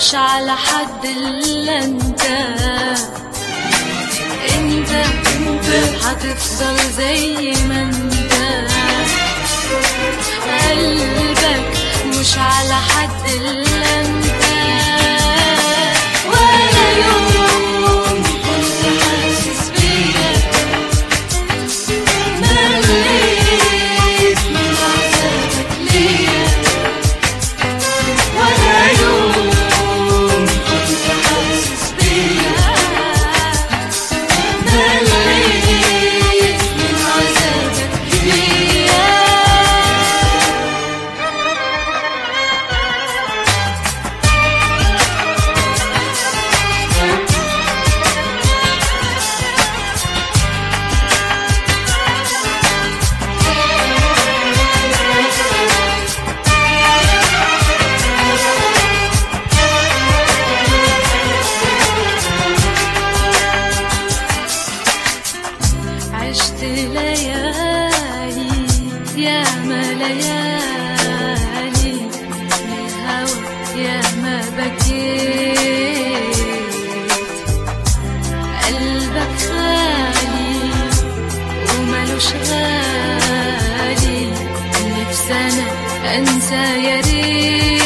مش على حد الا انت انت انت هتفضل زي ما انت قلبك مش على حد الا انت ولا يوم كنت حاسس بيا مليت من عذابك ليا ولا يوم كنت حاسس بيا مليت من عذابك ليا عشت ليالي يا ما ليالي الهوى يا ما بكيت قلبك خالي وملوش غالي نفسي انا انسى يا ريت